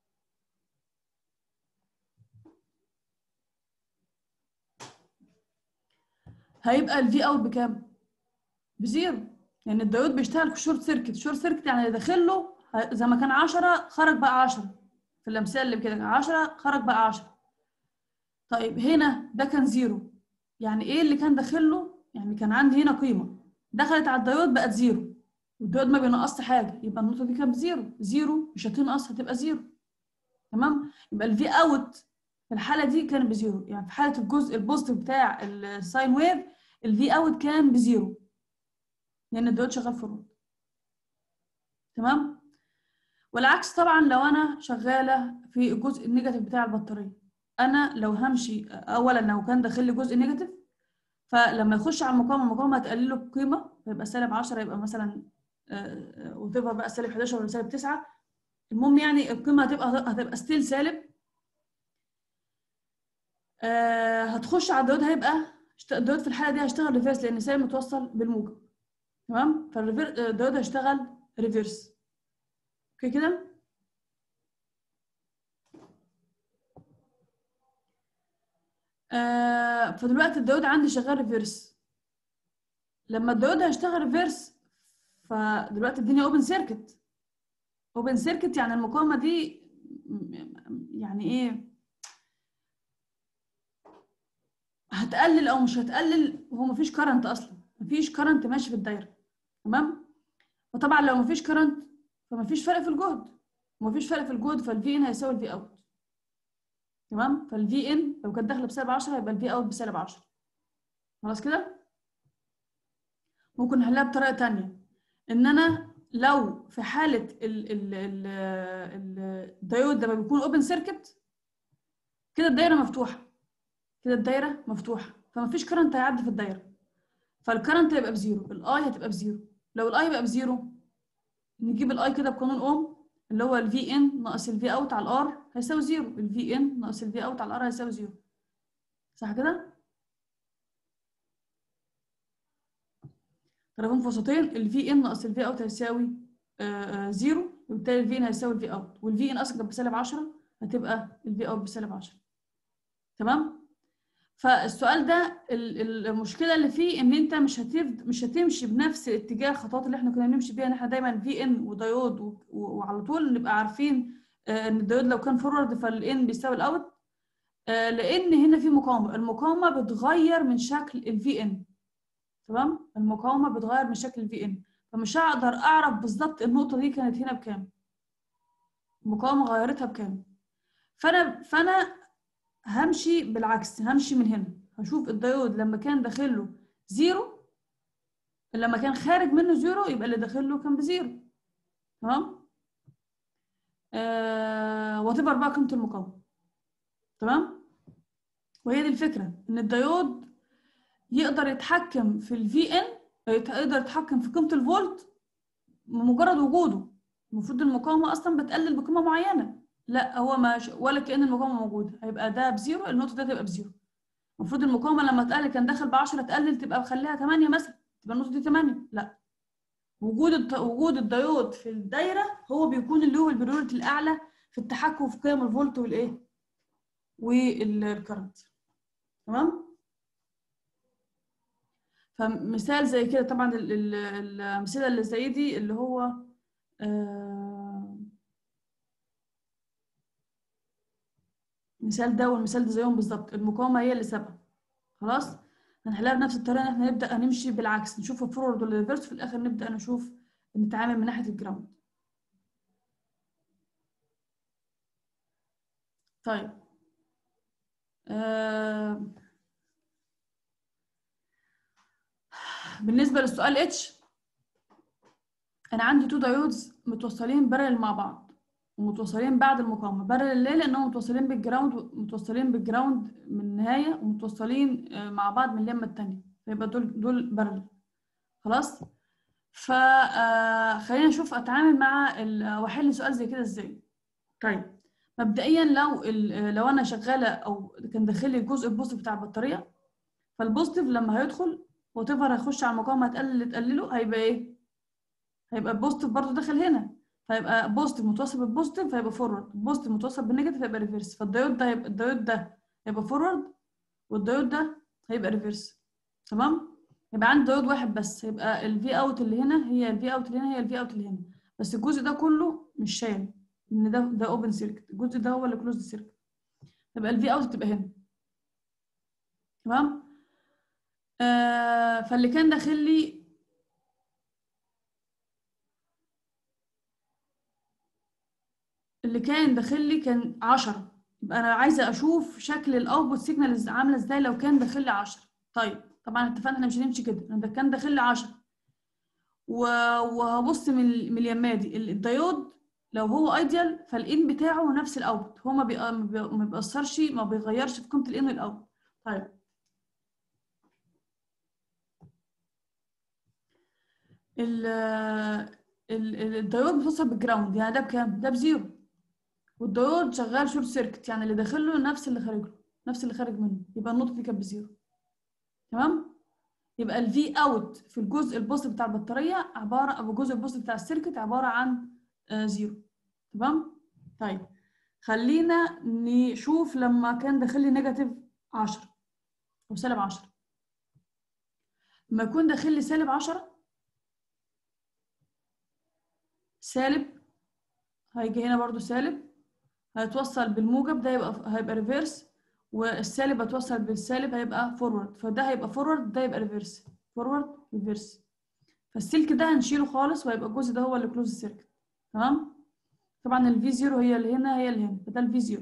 هيبقى الفي اوت بكام بزيرو يعني الديود بيشتغل في شورت سيركت شورت سيركت يعني اللي داخل له زي ما كان 10 خرج بقى 10 في الامثله اللي كده 10 خرج بقى 10 طيب هنا ده كان زيرو يعني ايه اللي كان داخل له يعني كان عندي هنا قيمه دخلت على الديود بقت زيرو والديود ما بينقصش حاجه يبقى النقطه دي كانت بزيرو زيرو مش هتنقص هتبقى زيرو تمام يبقى الفي اوت في الحاله دي كان بزيرو يعني في حاله الجزء البوزيتيف بتاع الساين ويف الفي اوت كان بزيرو لان الديود شغال فورورد تمام والعكس طبعا لو انا شغاله في الجزء النيجاتيف بتاع البطاريه انا لو همشي اولا لو كان داخل لي جزء نيجاتيف فلما يخش على المقاومه المقاومه هتقلل له القيمه فيبقى سالب 10 يبقى مثلا وتبقى بقى سالب 11 ولا سالب 9 المهم يعني القيمه هتبقى هتبقى ستيل سالب آه هتخش على الديود هيبقى الديود في الحاله دي هيشتغل ريفيرس لان سالب متوصل بالموجب تمام فالديود هيشتغل ريفيرس اوكي كده آه فدلوقتي الديود عندي شغال ريفيرس لما الديود هيشتغل ريفيرس فدلوقتي الدنيا اوبن سيركت اوبن سيركت يعني المقاومه دي يعني ايه هتقلل او مش هتقلل وهو مفيش كرنت اصلا مفيش كرنت ماشي في الدايره تمام وطبعا لو مفيش كرنت فمفيش فرق في الجهد ومفيش فرق في الجهد فالفي ان هيساوي الفي اوت تمام فالفي ان لو كانت داخله بسالب 10 يبقى الفي اوت بسالب 10 خلاص كده ممكن نحلها بطريقه تانية ان انا لو في حاله ال ال ال الدايود لما بيكون اوبن سيركت كده الدايره مفتوحه كده الدايره مفتوحه فمفيش كرنت هيعدي في الدايره فالكرنت هيبقى بزيرو الاي هتبقى بزيرو لو الاي بقى بزيرو نجيب الاي كده بقانون اوم اللي هو الفي ان ناقص الفي اوت على الار هيساوي زيرو الفي ان ناقص الفي اوت على الار هيساوي زيرو صح كده طرفين في وسطين الفي ان ناقص الفي اوت هيساوي آآ آآ زيرو وبالتالي الفي ان هيساوي الفي اوت والفي ان اصلا كانت بسالب 10 هتبقى الفي اوت بسالب 10 تمام فالسؤال ده المشكله اللي فيه ان انت مش هتفد مش هتمشي بنفس الاتجاه الخطوات اللي احنا كنا بنمشي بيها ان احنا دايما في ان وديود وعلى طول نبقى عارفين ان الديود لو كان فورورد فالان بيساوي الاوت لان هنا في مقاومه المقاومه بتغير من شكل الفي ان تمام المقاومه بتغير من شكل الفي ان فمش هقدر اعرف بالظبط النقطه دي كانت هنا بكام المقاومه غيرتها بكام فانا فانا همشي بالعكس همشي من هنا هشوف الديود لما كان داخل له زيرو لما كان خارج منه زيرو يبقى اللي داخل له كان بزيرو تمام آه وتبر بقى قيمه المقاومه تمام وهي دي الفكره ان الديود يقدر يتحكم في الفي ان يقدر يتحكم في قيمه الفولت بمجرد وجوده المفروض المقاومه اصلا بتقلل بقيمه معينه لا هو ما ش... ولا كأن المقاومة موجودة هيبقى ده بزيرو النقطة ده تبقى بزيرو المفروض المقاومة لما تقلل كان داخل ب 10 تقلل تبقى بخليها 8 مثلا تبقى النقطة دي 8 لا وجود الت... وجود الديود في الدايرة هو بيكون اللي هو البريورتي الأعلى في التحكم في قيم الفولت والإيه والكرنت تمام فمثال زي كده طبعا الأمثلة اللي زي دي اللي هو آه المثال ده والمثال ده زيهم بالظبط المقاومه هي اللي سابقه خلاص هنحلها بنفس الطريقه ان احنا نبدا هنمشي بالعكس نشوف الفورورد ولا الريفرس في الاخر نبدا نشوف نتعامل من ناحيه الجراوند طيب آه بالنسبه للسؤال اتش انا عندي تو دايودز متوصلين بارل مع بعض ومتوصلين بعد المقاومه بارل ليه لانهم متوصلين بالجراوند متوصلين بالجراوند من النهايه ومتوصلين مع بعض من اليمه الثانيه فيبقى دول دول بارل خلاص فخلينا نشوف اتعامل مع واحل سؤال زي كده ازاي طيب مبدئيا لو ال- لو انا شغاله او كان داخل لي الجزء البوزيتيف بتاع البطاريه فالبوزيتيف لما هيدخل وات ايفر هيخش على المقاومه هتقلل اللي تقلله هيبقى ايه؟ هيبقى البوزيتيف برضه داخل هنا فيبقى بوزيتيف متوصل بالبوزيتيف فيبقى فورورد بوزيتيف متوصل بالنيجاتيف هيبقى ريفرس فالديود ده هيبقى الديود ده هيبقى فورورد والديود ده هيبقى ريفرس تمام يبقى عندي ديود واحد بس هيبقى الفي اوت اللي هنا هي الفي اوت اللي هنا هي الفي اوت اللي هنا بس الجزء ده كله مش شايل ان ده ده اوبن سيركت الجزء ده هو اللي كلوزد سيركت يبقى الفي اوت تبقى هنا تمام آه فاللي كان داخل لي اللي كان داخل لي كان 10 يبقى انا عايزه اشوف شكل الاوتبوت سيجنال عامله ازاي لو كان داخل لي 10 طيب طبعا اتفقنا ان مش هنمشي كده انا ده كان داخل لي 10 و- وهبص من ال- من اليمه دي ال- الديود لو هو ايديال فالان بتاعه نفس الاوتبوت هو ما بي- ما بي- ما بيأثرش ما بيغيرش في قيمه الان والاوت طيب ال ال- ال- الديود بتوصل بالجراوند يعني ده بكام؟ ده بزيرو والديود شغال شورت سيركت يعني اللي داخل له نفس اللي خارج له نفس اللي خارج منه يبقى النقطه دي كانت بزيرو تمام يبقى الفي اوت في الجزء البوزيتيف بتاع البطاريه عباره او الجزء البوزيتيف بتاع السيركت عباره عن آه زيرو تمام طيب خلينا نشوف لما كان داخل لي نيجاتيف 10 او سالب 10 لما يكون داخل لي سالب 10 سالب هيجي هنا برضو سالب هيتوصل بالموجب ده يبقى هيبقى ريفيرس والسالب هيتوصل بالسالب هيبقى فورورد فده هيبقى فورورد ده يبقى ريفيرس فورورد ريفيرس فالسلك ده هنشيله خالص وهيبقى الجزء ده هو اللي كلوز سيركت تمام طبعا الفي زيرو هي اللي هنا هي اللي هنا فده الفي زيرو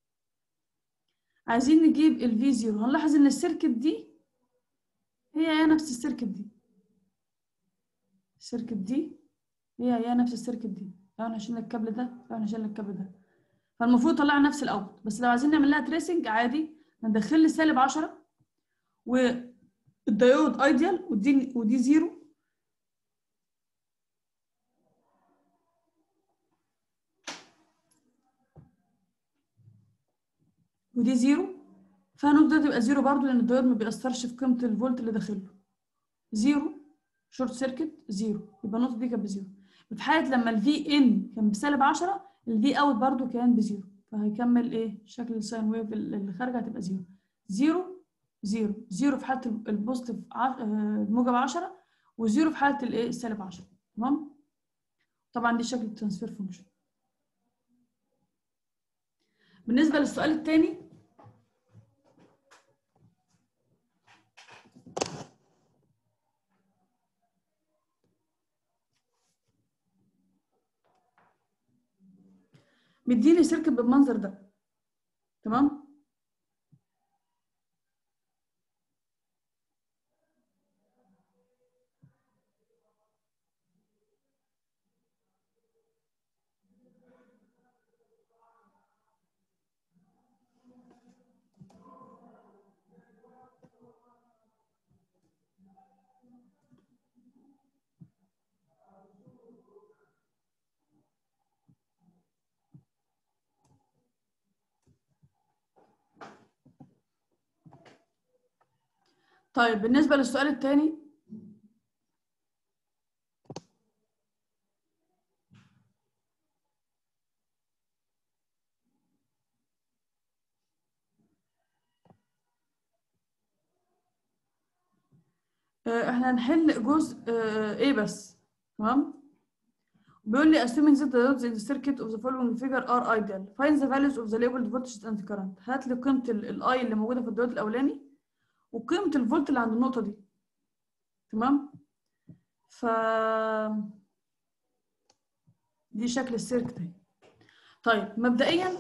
عايزين نجيب الفي زيرو هنلاحظ ان السيركت دي هي هي نفس السيركت دي السيركت دي هي هي نفس السيركت دي لو احنا شلنا الكابل ده لو احنا شلنا الكابل ده فالمفروض طلع نفس الاوت بس لو عايزين نعمل لها تريسنج عادي ندخل لي سالب 10 والديود ايديال ودي ودي زيرو ودي زيرو فالنقطة دي تبقى زيرو برضو لأن الديود ما بيأثرش في قيمة الفولت اللي داخله زيرو شورت سيركت زيرو يبقى النقطة دي كانت بزيرو في حالة لما الفي ان كان بسالب 10 الفي اوت برضو كان بزيرو فهيكمل ايه شكل الساين ويف اللي خارجه هتبقى زيرو زيرو زيرو زيرو في حالة البوزيتيف الموجب 10 وزيرو في حالة الايه السالب 10 تمام طبعا دي شكل الترانسفير فانكشن بالنسبة للسؤال الثاني مديني سيركت بالمنظر ده تمام طيب بالنسبة للسؤال الثاني احنا هنحل جزء ايه بس تمام بيقول لي assuming that the nodes in the circuit of the following figure are ideal find the values of the labeled voltage and current هات لي قيمة الاي اللي موجودة في الديود الأولاني وقيمة الفولت اللي عند النقطة دي تمام ف دي شكل السيركت اهي طيب مبدئيا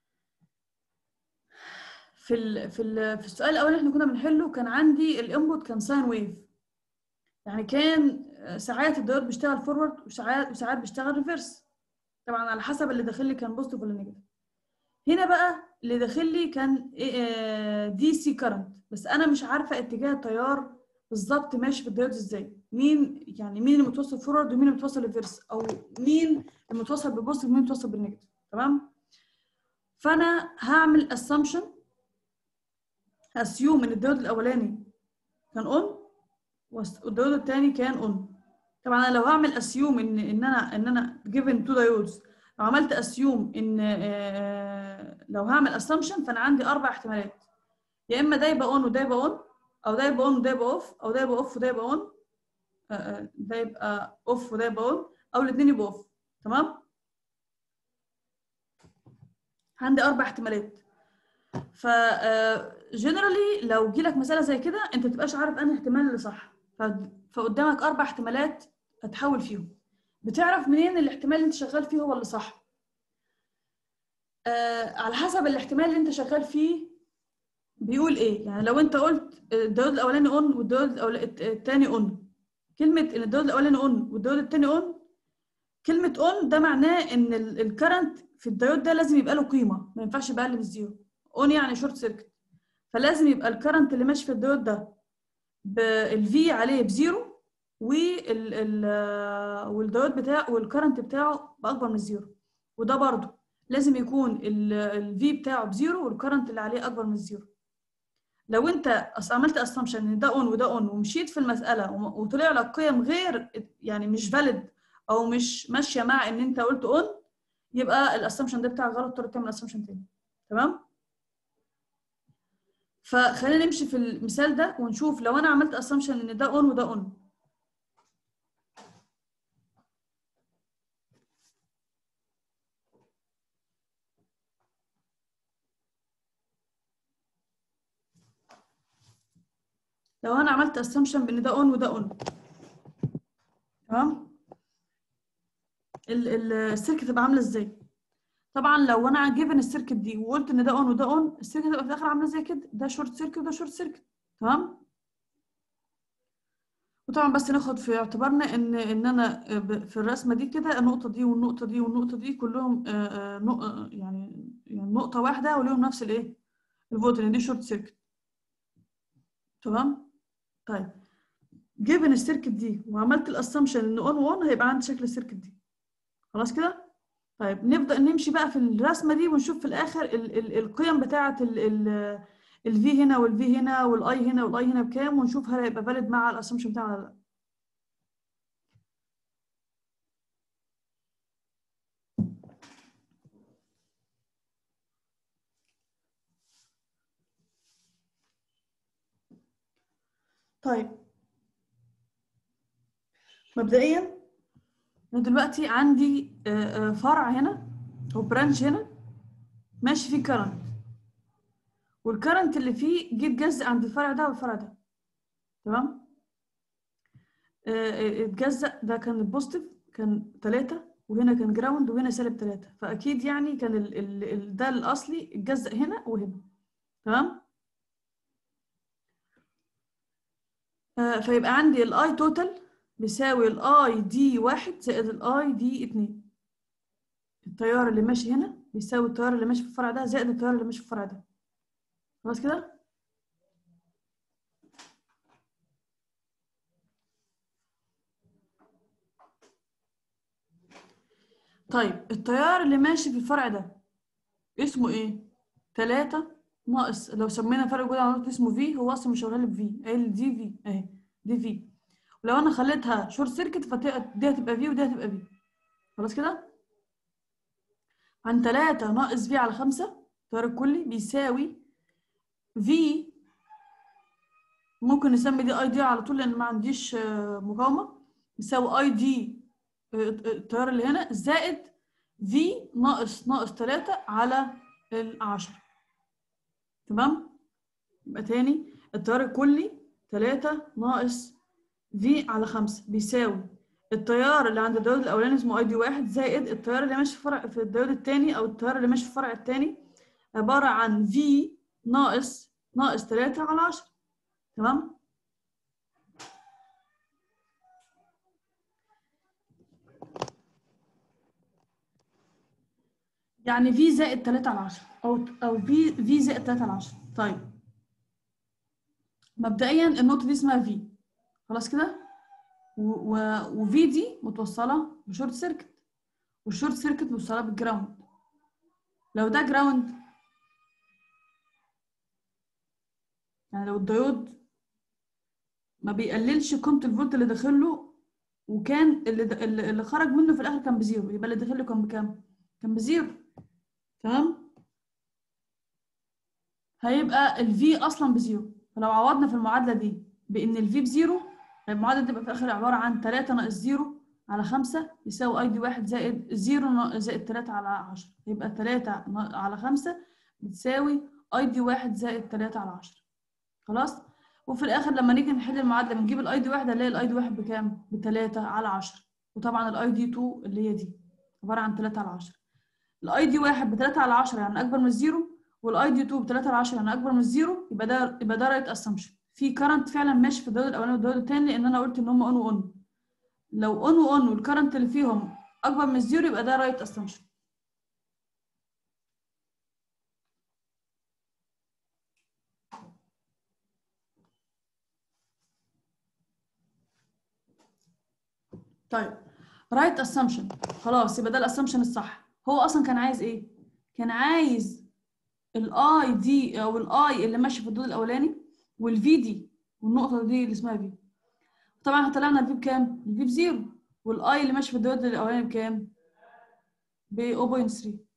في ال في ال في السؤال الاول احنا كنا بنحله كان عندي الانبوت كان ساين ويف يعني كان ساعات الديود بيشتغل فورورد وساعات وساعات بيشتغل ريفرس طبعا على حسب اللي داخل لي كان بوزيتيف ولا نيجاتيف هنا بقى اللي داخل لي كان دي سي كارنت بس انا مش عارفه اتجاه التيار بالظبط ماشي في الديود ازاي مين يعني مين اللي متوصل فورورد ومين اللي متوصل ريفرس او مين اللي متوصل بالبوزيتيف ومين متوصل بالنيجاتيف تمام فانا هعمل assumption assume ان الديود الاولاني كان اون والديود الثاني كان اون طبعا انا لو هعمل assume ان ان انا ان انا given two diodes لو عملت assume ان آه، لو هعمل assumption فانا عندي اربع احتمالات يا اما ده يبقى اون وده يبقى اون او ده يبقى اون وده يبقى اوف او ده يبقى اوف وده يبقى اون ده يبقى اوف وده يبقى اون او الاثنين يبقوا اوف تمام عندي اربع احتمالات ف جنرالي لو جيلك مساله زي كده انت ما تبقاش عارف انهي احتمال اللي صح ف... فقدامك اربع احتمالات هتحول فيهم بتعرف منين الاحتمال اللي انت شغال فيه هو اللي صح آه على حسب الاحتمال اللي انت شغال فيه بيقول ايه يعني لو انت قلت الديود الاولاني اون والديود الثاني اون كلمه ان الديود الاولاني اون والديود الثاني اون كلمه اون ده معناه ان الكرنت في الديود ده لازم يبقى له قيمه ما ينفعش يبقى اقل من الزيرو اون يعني شورت سيركت فلازم يبقى الكرنت اللي ماشي في الديود ده بالفي عليه بزيرو وال ال والديود بتاعه والكرنت بتاعه باكبر من الزيرو وده برضه لازم يكون الفي بتاعه بزيرو والكرنت اللي عليه اكبر من الزيرو لو انت عملت اسامبشن ان ده اون وده اون ومشيت في المساله وطلع لك قيم غير يعني مش فاليد او مش ماشيه مع ان انت قلت اون يبقى الاسامبشن ده بتاعك غلط تضطر تعمل اسامبشن تاني تمام فخلينا نمشي في المثال ده ونشوف لو انا عملت اسامبشن ان ده اون وده اون لو انا عملت اسامبشن بان ده اون وده اون تمام السيركت تبقى عامله ازاي طبعا لو انا جيفن السيركت دي وقلت ان ده اون وده اون السيركت تبقى في الاخر عامله زي كده ده شورت سيركت وده شورت سيركت تمام وطبعا بس ناخد في اعتبارنا ان ان انا في الرسمه دي كده النقطه دي والنقطه دي والنقطه دي كلهم يعني يعني نقطه واحده وليهم نفس الايه الفولت لان دي شورت سيركت تمام طيب جيفن السيركت دي وعملت الاسامبشن ان اون وون هيبقى عندي شكل السيركت دي خلاص كده طيب نبدا نمشي بقى في الرسمه دي ونشوف في الاخر ال ال القيم بتاعه الفي هنا والفي هنا والاي هنا والاي هنا بكام ونشوف هل هيبقى فاليد مع الاسامبشن بتاعنا ولا لا طيب مبدئيا انا دلوقتي عندي فرع هنا او برانش هنا ماشي فيه كرنت والكرنت اللي فيه جه اتجزأ عند الفرع ده والفرع ده تمام اتجزأ ده كان البوزيتيف كان 3 وهنا كان جراوند وهنا سالب 3 فاكيد يعني كان ال ال ال ده الاصلي اتجزأ هنا وهنا تمام فيبقى عندي الاي توتال بيساوي الاي دي واحد زائد الاي دي اتنين التيار اللي ماشي هنا بيساوي التيار اللي ماشي في الفرع ده زائد التيار اللي ماشي في الفرع ده خلاص كده طيب التيار اللي ماشي في الفرع ده اسمه ايه تلاتة ناقص لو سمينا فرق وجود علامات اسمه في هو اصلا مش شغال بفي ال دي في اهي دي في ولو انا خليتها شورت سيركت فدي هتبقى في ودي هتبقى في خلاص كده عن 3 ناقص في على 5 التيار الكلي بيساوي في ممكن نسمي دي اي دي على طول لان ما عنديش مقاومه بيساوي اي دي التيار اللي هنا زائد في ناقص ناقص 3 على العشرة تمام يبقى تاني التيار الكلي 3 ناقص في على 5 بيساوي التيار اللي عند الديود الاولاني اسمه اي دي واحد زائد التيار اللي ماشي في فرع في الديود الثاني او التيار اللي ماشي في الفرع الثاني عباره عن في ناقص ناقص 3 على 10 تمام يعني في زائد 3 على 10 او او في في زائد 3 على 10 طيب مبدئيا النقطه دي اسمها في خلاص كده وفي دي متوصله بشورت سيركت والشورت سيركت متوصله بالجراوند لو ده جراوند يعني لو الديود ما بيقللش قيمه الفولت اللي داخل له وكان اللي د- اللي اللي خرج منه في الاخر كان بزيرو يبقى اللي داخل له كان بكام كان بزيرو تمام هيبقى الفي اصلا بزيرو فلو عوضنا في المعادله دي بان الفي بزيرو المعادله تبقى في الاخر عباره عن 3 ناقص 0 على 5 يساوي اي دي 1 زائد 0 زائد 3 على 10 يبقى 3 على 5 بتساوي اي دي 1 زائد 3 على 10 خلاص وفي الاخر لما نيجي نحل المعادله بنجيب الاي دي 1 هنلاقي الاي دي 1 بكام ب 3 على 10 وطبعا الاي دي 2 اللي هي دي عباره عن 3 على 10 الاي دي 1 ب 3 على 10 يعني اكبر من الزيرو والاي دي 2 ب 3 على 10 يعني اكبر من الزيرو يبقى ده يبقى ده رايت اسامبشن في كرنت فعلا ماشي في الدايود الاولاني والدايود الثاني لان انا قلت ان هم اون واون لو اون واون والكرنت اللي فيهم اكبر من الزيرو يبقى ده رايت اسامبشن طيب رايت اسامبشن خلاص يبقى ده الاسامبشن الصح هو اصلا كان عايز ايه كان عايز الاي دي او الاي اللي ماشي في الدود الاولاني والفي دي والنقطه دي اللي اسمها في طبعا احنا طلعنا الفي بكام الفي بزيرو والاي اللي ماشي في الدود الاولاني بكام ب 0.3